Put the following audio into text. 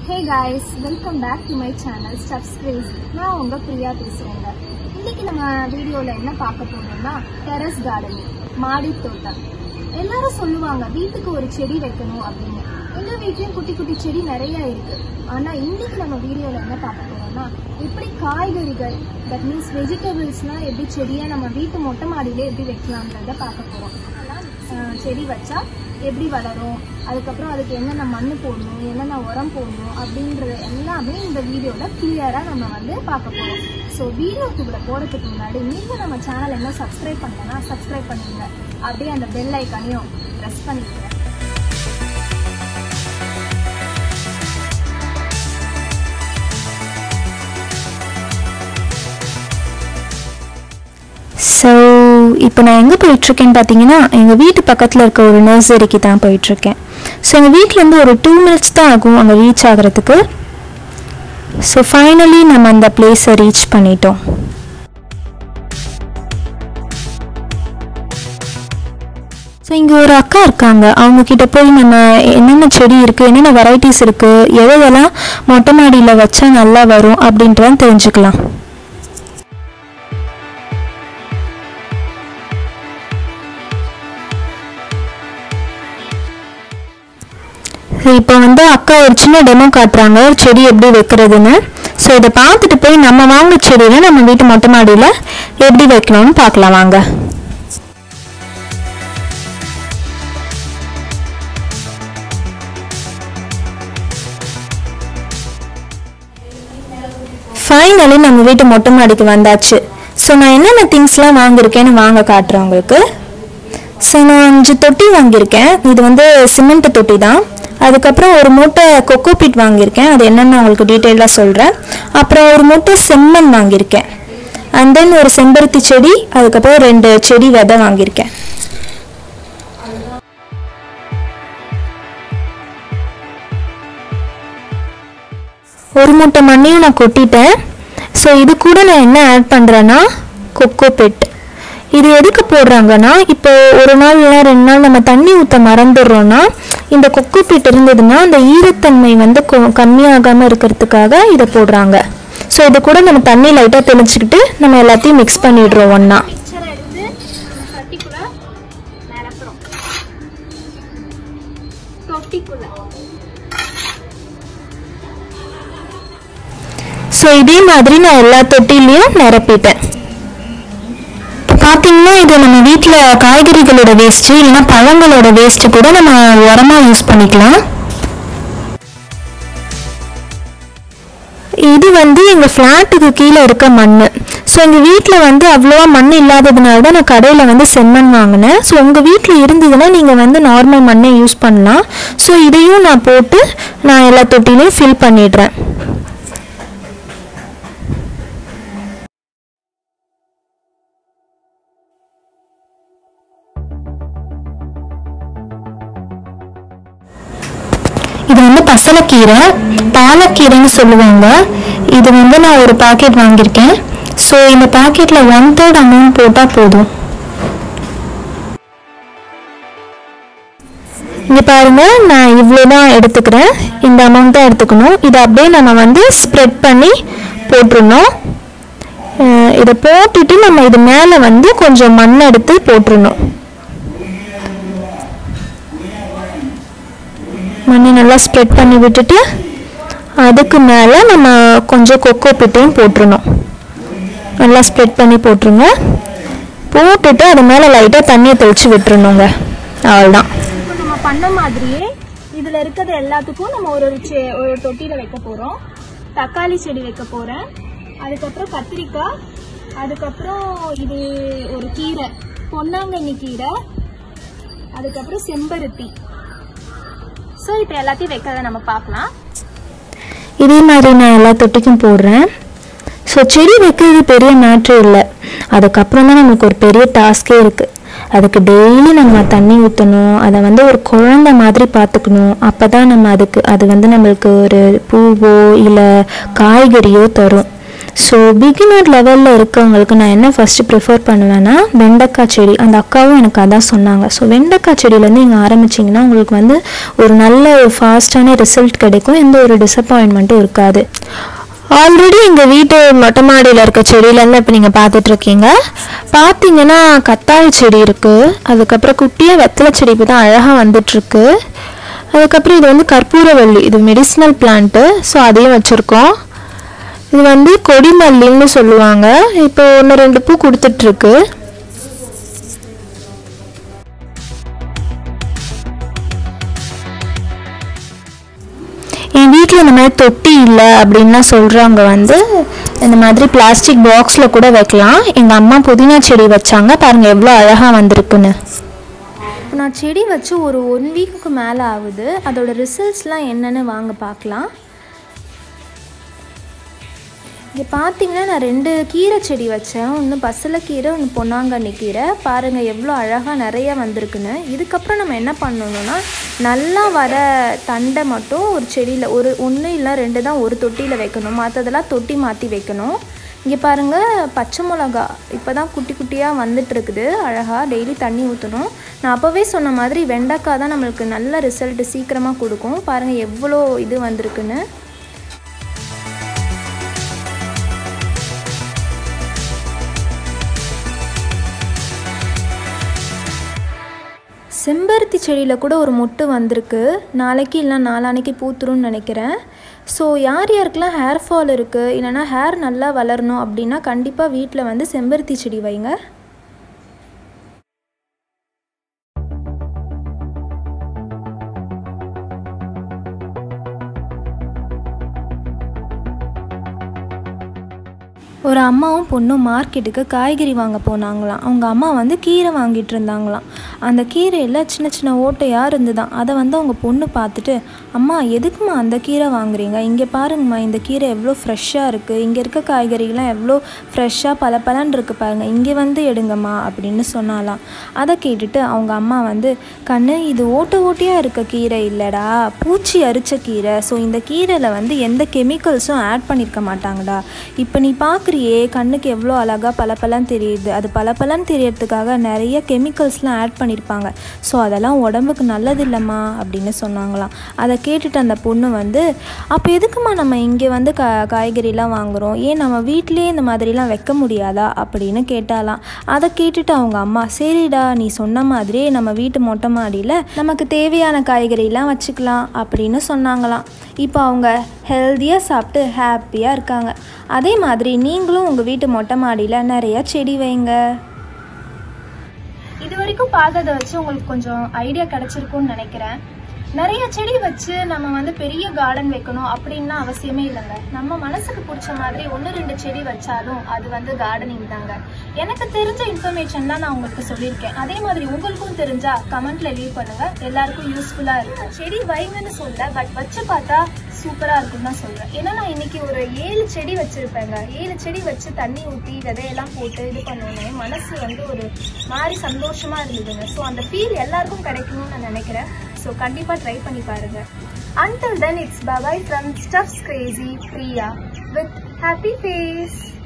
hey guys welcome back to my channel stubs craze நான் உங்க பிரியா பேசுறேங்க இன்னைக்கு நம்ம வீடியோல என்ன பார்க்க போறோம்னா டெரஸ் கார்டனிங் மாடி தோட்டம் எல்லாரும் சொல்லுவாங்க வீட்டுக்கு ஒரு செடி வைக்கணும் அப்படின்னு எங்க வீட்லயும் குட்டி குட்டி செடி நிறைய இருக்கு ஆனா இன்னைக்கு நம்ம வீடியோல என்ன பார்க்க போறோம்னா எப்படி காய்கறிகள் தட் மீன்ஸ் வெஜிடபிள்ஸ்லாம் எப்படி செடியை நம்ம வீட்டு மொட்டை மாடியிலே எப்படி வைக்கலாம்ன்றத பார்க்க போறோம் அஹ் செடி வச்சா எப்படி வளரும் அதுக்கப்புறம் அதுக்கு என்னென்ன மண் போடணும் என்னென்ன உரம் போடணும் அப்படின்றது எல்லாமே இந்த வீடியோவில் கிளியராக நம்ம வந்து பார்க்க போகிறோம் ஸோ வீடியோக்குள்ள போகிறதுக்கு முன்னாடி நீங்கள் நம்ம சேனல் என்ன சப்ஸ்கிரைப் பண்ணலன்னா சப்ஸ்கிரைப் பண்ணுங்க அப்படியே அந்த பெல் ஐக்கானையும் ப்ரெஸ் பண்ணிக்கோங்க ஸோ இப்போ நான் எங்கே போயிட்டுருக்கேன்னு பார்த்தீங்கன்னா எங்கள் வீட்டு பக்கத்தில் இருக்க ஒரு நர்சரிக்கு தான் போயிட்டுருக்கேன் ஸோ எங்கள் வீட்டிலேருந்து ஒரு டூ மினிட்ஸ் தான் ஆகும் அங்கே ரீச் ஆகிறதுக்கு ஸோ ஃபைனலி நம்ம அந்த பிளேஸை ரீச் பண்ணிட்டோம் ஸோ இங்கே ஒரு அக்கா இருக்காங்க அவங்க கிட்ட போய் நம்ம என்னென்ன செடி இருக்குது என்னென்ன வெரைட்டிஸ் இருக்குது எதெல்லாம் மொட்டை மாடியில் வச்சா நல்லா வரும் அப்படின்றத தெரிஞ்சுக்கலாம் இப்போ வந்து அக்கா ஒரு சின்ன டெமோ காட்டுறாங்க ஒரு செடி எப்படி வைக்கிறதுன்னு ஸோ இதை பார்த்துட்டு போய் நம்ம வாங்கின செடியில் நம்ம வீட்டு மொட்டை மாடியில் எப்படி வைக்கணும்னு பார்க்கலாம் வாங்க ஃபைனலி நம்ம வீட்டு மொட்டை மாடிக்கு வந்தாச்சு ஸோ நான் என்னென்ன திங்ஸ்லாம் வாங்கியிருக்கேன்னு வாங்க காட்டுறேன் உங்களுக்கு ஸோ நான் அஞ்சு தொட்டி வாங்கியிருக்கேன் இது வந்து சிமெண்ட் தொட்டி தான் அதுக்கப்புறம் ஒரு மூட்டை கொக்கோ பீட் வாங்கியிருக்கேன் அது என்னென்னு உங்களுக்கு டீட்டெயிலாக சொல்கிறேன் அப்புறம் ஒரு மூட்டை செம்மண் வாங்கியிருக்கேன் அண்ட் தென் ஒரு செம்பருத்தி செடி அதுக்கப்புறம் ரெண்டு செடி விதை வாங்கியிருக்கேன் ஒரு மூட்டை மண்ணையும் நான் கொட்டிட்டேன் ஸோ இது கூட நான் என்ன ஆட் பண்ணுறேன்னா கொக்கோ பெட் இது எதுக்கு போடுறாங்கன்னா இப்போ ஒரு நாள் இல்லை ரெண்டு நாள் நம்ம தண்ணி ஊற்ற மறந்துடுறோன்னா இந்த கொக்கோ பெட் இருந்ததுன்னா அந்த ஈரத்தன்மை வந்து கொ- கம்மியாகாமல் இருக்கிறதுக்காக இதை போடுறாங்க ஸோ இது கூட நம்ம தண்ணி லைட்டாக தெளிச்சுக்கிட்டு நம்ம எல்லாத்தையும் மிக்ஸ் பண்ணிடுறோம் ஒன்றா மிக்சரை எடுத்து இந்த சட்டிக்குள்ள நிரப்புறோம் தொட்டிக்குள்ள ஸோ இதே மாதிரி நான் எல்லா தொட்டிலையும் நிரப்பிட்டேன் பார்த்தீங்கன்னா இது நம்ம வீட்டில் காய்கறிகளோட வேஸ்ட்டு இல்லைன்னா பழங்களோட வேஸ்ட்டு கூட நம்ம உரமாக யூஸ் பண்ணிக்கலாம் இது வந்து எங்கள் ஃப்ளாட்டுக்கு கீழே இருக்க மண் ஸோ எங்கள் வீட்டில் வந்து அவ்வளோவா மண் இல்லாததுனால தான் நான் கடையில் வந்து செம்மண் வாங்கினேன் ஸோ உங்கள் வீட்டில் இருந்ததுன்னா நீங்கள் வந்து நார்மல் மண்ணை யூஸ் பண்ணலாம் ஸோ இதையும் நான் போட்டு நான் எல்லா தொட்டிலையும் ஃபில் பண்ணிடுறேன் இது வந்து பசலைக்கீரை பாலக்கீரைன்னு சொல்லுவாங்க இது வந்து நான் ஒரு பாக்கெட் வாங்கியிருக்கேன் ஸோ இந்த பாக்கெட்டில் ஒன் தேர்ட் அமௌண்ட் போட்டால் போதும் இங்கே பாருங்க நான் இவ்வளோ தான் எடுத்துக்கிறேன் இந்த அமௌண்ட் தான் எடுத்துக்கணும் இதை அப்படியே நம்ம வந்து ஸ்ப்ரெட் பண்ணி போட்டுருணும் அஹ் இதை போட்டுட்டு நம்ம இது மேலே வந்து கொஞ்சம் மண் எடுத்து போட்டுருணும் மண்ணை நல்லா ஸ்ப்ரெட் பண்ணி விட்டுட்டு அதுக்கு மேலே நம்ம கொஞ்சம் கொக்கோ பிட்டையும் போட்டுருணும் நல்லா ஸ்ப்ரெட் பண்ணி போட்டுருங்க போட்டுட்டு அது மேலே லைட்டாக தண்ணியை தெளித்து விட்டுறணுங்க அவ்வளோதான் இப்போ நம்ம பண்ண மாதிரியே இதுல இருக்கிறது எல்லாத்துக்கும் நம்ம ஒரு ஒரு செ- ஒரு தொட்டியில வைக்க போறோம் தக்காளி செடி வைக்க போறேன் அதுக்கப்புறம் கத்திரிக்காய் அதுக்கப்புறம் இது ஒரு கீரை பொன்னாங்கண்ணி கீரை அதுக்கப்புறம் செம்பருத்தி ஸோ இப்போ எல்லாத்தையும் வைக்கிறத நம்ம பார்க்கலாம் இதே மாதிரி நான் எல்லா தொட்டிக்கும் போடுறேன் ஸோ செடி வைக்கிறது பெரிய மேட்ரு இல்லை அதுக்கப்புறம் தான் நமக்கு ஒரு பெரிய டாஸ்கே இருக்குது அதுக்கு டெய்லி நம்ம தண்ணி ஊற்றணும் அதை வந்து ஒரு குழந்தை மாதிரி பார்த்துக்கணும் அப்போ தான் நம்ம அதுக்கு அது வந்து நம்மளுக்கு ஒரு பூவோ இல்லை காய்கறியோ தரும் ஸோ பிகினர் லெவலில் இருக்கவங்களுக்கு நான் என்ன ஃபஸ்ட்டு ப்ரிஃபர் பண்ணுவேன்னா வெண்டைக்காய் செடி அந்த அக்காவும் எனக்கு அதான் சொன்னாங்க ஸோ வெண்டைக்காய் செடியிலேருந்து நீங்கள் ஆரம்பிச்சிங்கன்னா உங்களுக்கு வந்து ஒரு நல்ல ஒரு ஃபாஸ்ட்டான ரிசல்ட் கிடைக்கும் எந்த ஒரு டிசப்பாயின்மெண்ட்டும் இருக்காது ஆல்ரெடி எங்கள் வீட்டு மொட்டை மாடியில் இருக்க செடியிலேருந்து இப்போ நீங்கள் பார்த்துட்ருக்கீங்க பார்த்தீங்கன்னா கத்தாழை செடி இருக்குது அதுக்கப்புறம் குட்டியாக வெத்தலை செடி இப்போ தான் அழகாக வந்துட்டுருக்கு அதுக்கப்புறம் இது வந்து கற்பூரவள்ளி இது மெடிசினல் பிளான்ட்டு ஸோ அதையும் வச்சுருக்கோம் இது வந்து கொடிமல்லின்னு சொல்லுவாங்க இப்போ ஒன்று ரெண்டு பூ கொடுத்துட்ருக்கு என் வீட்டில் இந்த மாதிரி தொட்டி இல்லை அப்படின்லாம் சொல்கிறவங்க வந்து இந்த மாதிரி பிளாஸ்டிக் பாக்ஸில் கூட வைக்கலாம் எங்கள் அம்மா புதினா செடி வச்சாங்க பாருங்கள் எவ்வளோ அழகாக வந்திருக்குன்னு இப்போ நான் செடி வச்சு ஒரு ஒன் வீக்குக்கு மேலே ஆகுது அதோட ரிசல்ட்ஸ்லாம் என்னென்னு வாங்க பார்க்கலாம் இங்கே பார்த்தீங்கன்னா நான் ரெண்டு கீரை செடி வச்சேன் ஒன்று பசலைக்கீரை ஒன்று பொன்னாங்கண்ணி கீரை பாருங்கள் எவ்வளோ அழகாக நிறைய வந்திருக்குன்னு இதுக்கப்புறம் நம்ம என்ன பண்ணணும்னா நல்லா வர தண்டை மட்டும் ஒரு செடியில் ஒரு ஒன்று இல்லை ரெண்டு தான் ஒரு தொட்டியில் வைக்கணும் மற்றதெல்லாம் தொட்டி மாற்றி வைக்கணும் இங்கே பாருங்கள் பச்சை மிளகா இப்போ தான் குட்டி குட்டியாக வந்துட்டு இருக்குது அழகாக டெய்லி தண்ணி ஊற்றணும் நான் அப்போவே சொன்ன மாதிரி வெண்டைக்காய் தான் நம்மளுக்கு நல்ல ரிசல்ட் சீக்கிரமாக கொடுக்கும் பாருங்கள் எவ்வளோ இது வந்திருக்குன்னு செம்பருத்தி செடியில் கூட ஒரு மொட்டு வந்திருக்கு நாளைக்கு இல்லை நாளானைக்கு பூத்துரும்னு நினைக்கிறேன் ஸோ யார் யாருக்கெல்லாம் ஹேர் ஃபால் இருக்குது இல்லைனா ஹேர் நல்லா வளரணும் அப்படின்னா கண்டிப்பாக வீட்டில் வந்து செம்பருத்தி செடி வைங்க ஒரு அம்மாவும் பொண்ணும் மார்க்கெட்டுக்கு காய்கறி வாங்க போனாங்களாம் அவங்க அம்மா வந்து கீரை வாங்கிட்டு இருந்தாங்களாம் அந்த கீரையில் சின்ன சின்ன ஓட்டையாக இருந்துதான் அதை வந்து அவங்க பொண்ணு பார்த்துட்டு அம்மா எதுக்குமா அந்த கீரை வாங்குறீங்க இங்கே பாருங்கம்மா இந்த கீரை எவ்வளோ ஃப்ரெஷ்ஷாக இருக்குது இங்கே இருக்க காய்கறிகள்லாம் எவ்வளோ ஃப்ரெஷ்ஷாக பல பலன் இருக்குது பாருங்கள் இங்கே வந்து எடுங்கம்மா அப்படின்னு சொன்னாலாம் அதை கேட்டுட்டு அவங்க அம்மா வந்து கண்ணு இது ஓட்ட ஓட்டையாக இருக்க கீரை இல்லைடா பூச்சி அரிச்ச கீரை ஸோ இந்த கீரையில் வந்து எந்த கெமிக்கல்ஸும் ஆட் பண்ணியிருக்க மாட்டாங்கடா இப்போ நீ பார்க்குறியே கண்ணுக்கு எவ்வளோ அழகாக பளபளன்னு தெரியுது அது பளபளன்னு தெரியறதுக்காக நிறைய கெமிக்கல்ஸ்லாம் ஆட் பண்ணியிருப்பாங்க ஸோ அதெல்லாம் உடம்புக்கு நல்லது இல்லைம்மா அப்படின்னு சொன்னாங்களாம் அதை கேட்டுட்டு அந்த பொண்ணு வந்து அப்போ எதுக்குமா நம்ம இங்கே வந்து க காய்கறிலாம் வாங்குகிறோம் ஏன் நம்ம வீட்டிலேயே இந்த மாதிரிலாம் வைக்க முடியாதா அப்படின்னு கேட்டாலாம் அதை கேட்டுட்டு அவங்க அம்மா சரிடா நீ சொன்ன மாதிரியே நம்ம வீட்டு மொட்டை மாடியில் நமக்கு தேவையான காய்கறிலாம் வச்சுக்கலாம் அப்படின்னு சொன்னாங்களாம் இப்போ அவங்க ஹெல்த்தியாக சாப்பிட்டு ஹாப்பியாக இருக்காங்க அதே மாதிரி நீங்களும் உங்கள் வீட்டு மொட்டை மாடியில் நிறைய செடி வைங்க இது வரைக்கும் பார்த்ததை வச்சு உங்களுக்கு கொஞ்சம் ஐடியா கிடைச்சிருக்கும்னு நினைக்கிறேன் நிறைய செடி வச்சு நம்ம வந்து பெரிய கார்டன் வைக்கணும் அப்படின்னு அவசியமே இல்லைங்க நம்ம மனசுக்கு பிடிச்ச மாதிரி ஒன்று ரெண்டு செடி வச்சாலும் அது வந்து கார்டனிங் தாங்க எனக்கு தெரிஞ்ச இன்ஃபர்மேஷன்லாம் நான் உங்களுக்கு சொல்லியிருக்கேன் அதே மாதிரி உங்களுக்கும் தெரிஞ்சா கமெண்ட்ல லீவ் பண்ணுங்க எல்லாருக்கும் யூஸ்ஃபுல்லா இருக்கும் செடி வைங்கன்னு சொல்ல பட் வச்சு பார்த்தா சூப்பரா இருக்கும்னு தான் சொல்றேன் ஏன்னா நான் இன்னைக்கு ஒரு ஏழு செடி வச்சிருப்பேங்க ஏழு செடி வச்சு தண்ணி ஊற்றி விதையெல்லாம் போட்டு இது பண்ணோன்னே மனசு வந்து ஒரு மாதிரி சந்தோஷமா இருந்ததுங்க ஸோ அந்த ஃபீல் எல்லாருக்கும் கிடைக்கணும்னு நான் நினைக்கிறேன் ஸோ கண்டிப்பா ட்ரை பண்ணி பாருங்க until then it's bye bye from stuffs crazy priya with happy face